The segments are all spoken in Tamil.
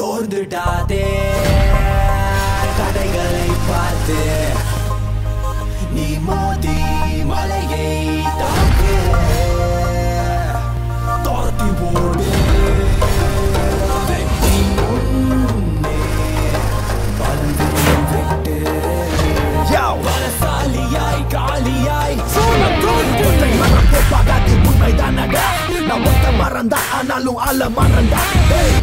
சோர்ந்துடாதே கடைகளை பார்த்து நீ மோதி மலையை தாக்கு துரத்தி போடு வெற்றி முன்னே வந்து விட்டு பலசாலியாய் காலியாய் ஒற்றை மரம் போப்பாகாது உண்மைதானடா நான் ஒத்த மறந்தா ஆனாலும் ஆள மறந்தா ஏய்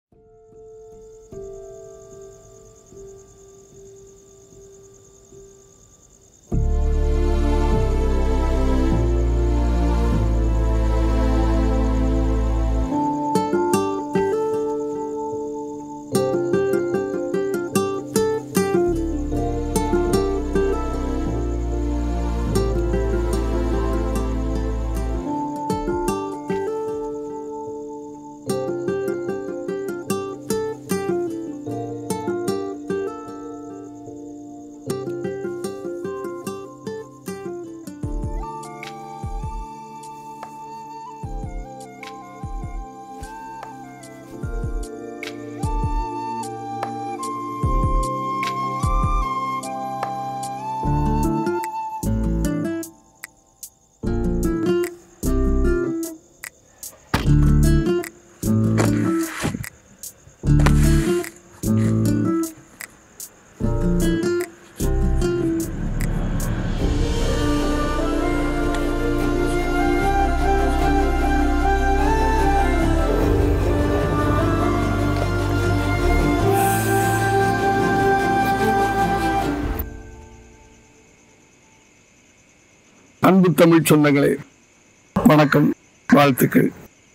அன்பு தமிழ் சொந்தங்களே வணக்கம் வாழ்த்துக்கள்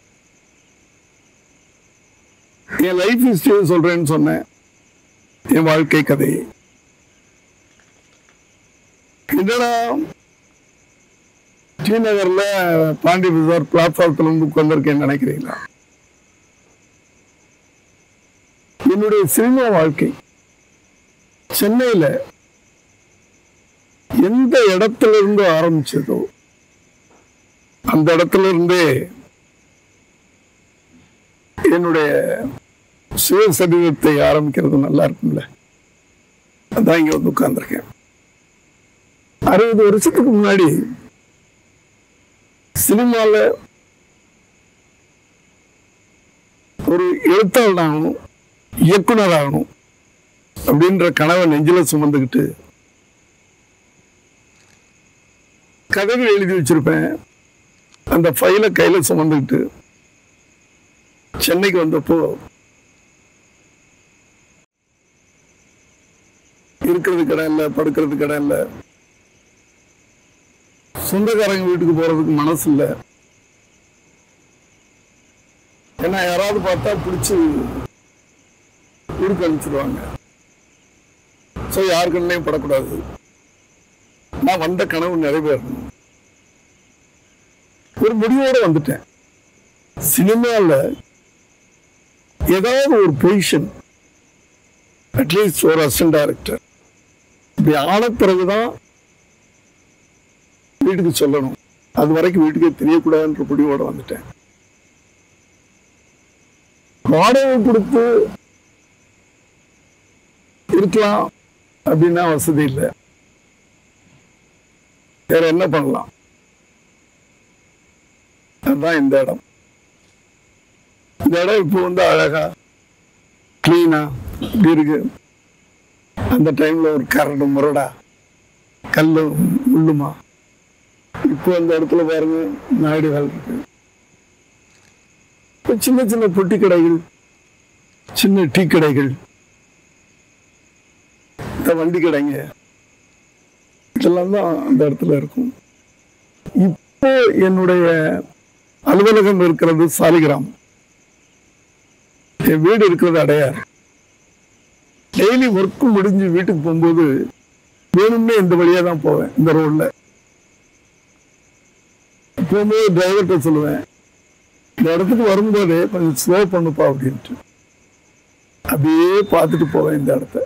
என் லைஃப் ஹிஸ்டரி சொல்றேன்னு சொன்னேன் என் வாழ்க்கை கதை என்னடா டி நகர்ல பாண்டி பஜார் பிளாட்ஃபார்ம்ல இருந்து உட்கார்ந்துருக்கேன்னு நினைக்கிறீங்களா என்னுடைய சினிமா வாழ்க்கை சென்னையில எந்த இடத்துல இருந்து ஆரம்பிச்சதோ அந்த இடத்துல இருந்தே என்னுடைய சுயசரிதத்தை ஆரம்பிக்கிறது நல்லா இருக்கும்ல அதான் இங்க வந்து உட்கார்ந்துருக்கேன் அறுபது வருஷத்துக்கு முன்னாடி சினிமால ஒரு எழுத்தாளர் ஆகணும் இயக்குனர் ஆகணும் அப்படின்ற கனவை நெஞ்சில சுமந்துக்கிட்டு கதைகள் எழுதி வச்சிருப்பேன் அந்த ஃபைலை கையில சுமந்துக்கிட்டு சென்னைக்கு வந்தப்போ இருக்கிறது கடை இல்லை படுக்கிறது கடை இல்லை சொந்தக்காரங்க வீட்டுக்கு போறதுக்கு மனசு இல்லை ஏன்னா யாராவது பார்த்தா பிடிச்சி ஊருக்கு அனுப்பிச்சிடுவாங்க ஸோ யாரு கண்ணையும் படக்கூடாது நான் வந்த கனவு நிறைவேறணும் ஒரு முடிவோட வந்துட்டேன் சினிமாவில் ஏதாவது ஒரு பொசிஷன் அட்லீஸ்ட் ஒரு அசிஸ்டன்ட் டைரக்டர் இப்படி ஆன பிறகுதான் வீட்டுக்கு சொல்லணும் அது வரைக்கும் வீட்டுக்கே தெரியக்கூடாதுன்ற முடிவோட வந்துட்டேன் வாடகை கொடுத்து இருக்கலாம் அப்படின்னா வசதி இல்லை வேற என்ன பண்ணலாம் அதுதான் இந்த இடம் இந்த இடம் இப்போ வந்து அழகா கிளீனா இப்படி இருக்கு அந்த டைம்ல ஒரு கரடு முரடா கல்லு முள்ளுமா இப்போ அந்த இடத்துல பாருங்க நாயுடுகள் இருக்கு இப்போ சின்ன சின்ன பொட்டி கடைகள் சின்ன டீ கடைகள் இந்த வண்டி கடைங்க இதெல்லாம் தான் அந்த இடத்துல இருக்கும் இப்போ என்னுடைய அலுவலகம் இருக்கிறது சாலிகிராம் என் வீடு இருக்கிறது அடையார் டெய்லி ஒர்க்கு முடிஞ்சு வீட்டுக்கு போகும்போது வேணும்னே இந்த வழியா தான் போவேன் இந்த ரோட்ல போகும்போது டிரைவர்கிட்ட சொல்லுவேன் இந்த இடத்துக்கு வரும்போதே கொஞ்சம் ஸ்லோ பண்ணுப்பா அப்படின்ட்டு அப்படியே பார்த்துட்டு போவேன் இந்த இடத்த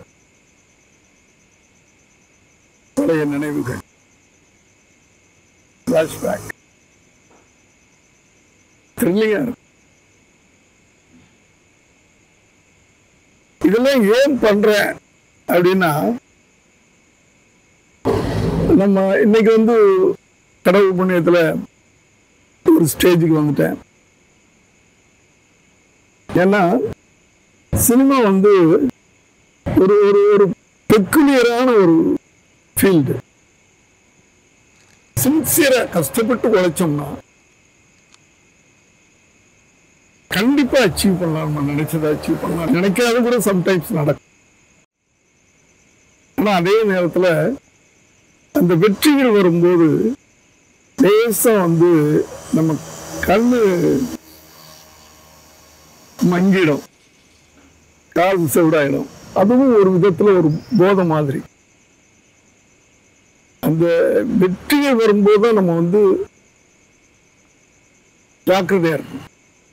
பழைய நினைவுகள் ஃபிளாஷ்பேக் த்ரில்லிங்கா இருக்கும் இதெல்லாம் ஏன் பண்றேன் அப்படின்னா நம்ம இன்னைக்கு வந்து கடவுள் புண்ணியத்துல ஒரு ஸ்டேஜுக்கு வந்துட்டேன் ஏன்னா சினிமா வந்து ஒரு ஒரு ஒரு பெக்குலியரான ஒரு ஃபீல்டு சின்சியரா கஷ்டப்பட்டு உழைச்சோம்னா கண்டிப்பா அச்சீவ் பண்ணலாம் நம்ம நினைச்சதை அச்சீவ் பண்ணலாம் நினைக்காத கூட சம்டைம்ஸ் நடக்கும் ஆனா அதே நேரத்துல அந்த வெற்றிகள் வரும்போது லேசா வந்து நம்ம கண்ணு மங்கிடும் கால் செவிடாயிடும் அதுவும் ஒரு விதத்துல ஒரு போதை மாதிரி அந்த வெற்றிகள் வரும்போது நம்ம வந்து ஜாக்கிரதையா இருக்கணும்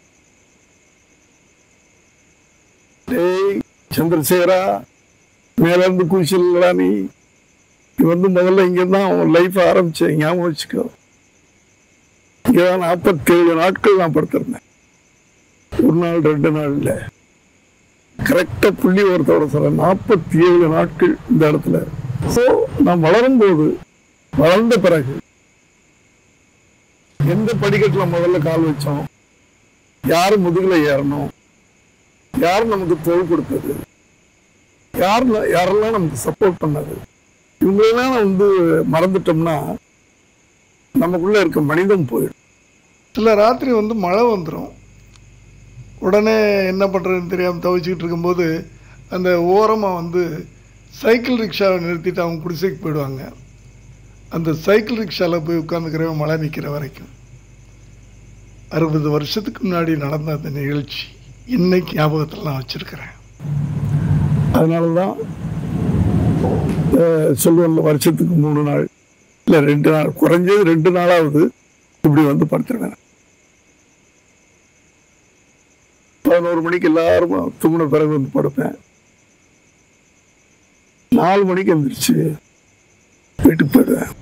டேய் சந்திரசேகரா மேல இருந்து குளிச்சலா நீ நீ வந்து முதல்ல இங்க தான் உன் லைஃப் ஆரம்பிச்ச ஞாபகம் வச்சுக்கோ இங்கதான் நாற்பத்தேழு நாட்கள் நான் படுத்திருந்தேன் ஒரு நாள் ரெண்டு நாள் இல்ல கரெக்டா புள்ளி ஒருத்தவரை சொல்ல நாற்பத்தி ஏழு நாட்கள் இந்த இடத்துல ஸோ நான் வளரும் போது வளர்ந்த பிறகு எந்த படிக்கட்டுல முதல்ல கால் வச்சோம் யார் முதுகுல ஏறணும் யார் நமக்கு தோல் கொடுத்தது யார் யாரெல்லாம் நமக்கு சப்போர்ட் பண்ணது இவங்களெல்லாம் வந்து மறந்துட்டோம்னா நமக்குள்ள இருக்க மனிதம் போயிடும் சில ராத்திரி வந்து மழை வந்துடும் உடனே என்ன பண்ணுறதுன்னு தெரியாமல் தவிச்சிக்கிட்டு இருக்கும்போது அந்த ஓரமாக வந்து சைக்கிள் ரிக்ஷாவை நிறுத்திட்டு அவங்க குடிசைக்கு போயிடுவாங்க அந்த சைக்கிள் ரிக்ஷாவில் போய் உட்காந்துக்கிறவன் மழை நிற்கிற வரைக்கும் அறுபது வருஷத்துக்கு முன்னாடி நடந்த அந்த நிகழ்ச்சி இன்னைக்கு ஞாபகத்தில் நான் வச்சுருக்கிறேன் அதனால தான் சொல்லுவன்ல வருஷத்துக்கு மூணு நாள் இல்லை ரெண்டு நாள் குறைஞ்சது ரெண்டு நாளாவது இப்படி வந்து படுத்துருவேன் பதினோரு மணிக்கு எல்லாரும் தூங்கின பிறகு வந்து படுப்பேன் நாலு மணிக்கு எந்திரிச்சு வீட்டுக்கு போயிடுவேன்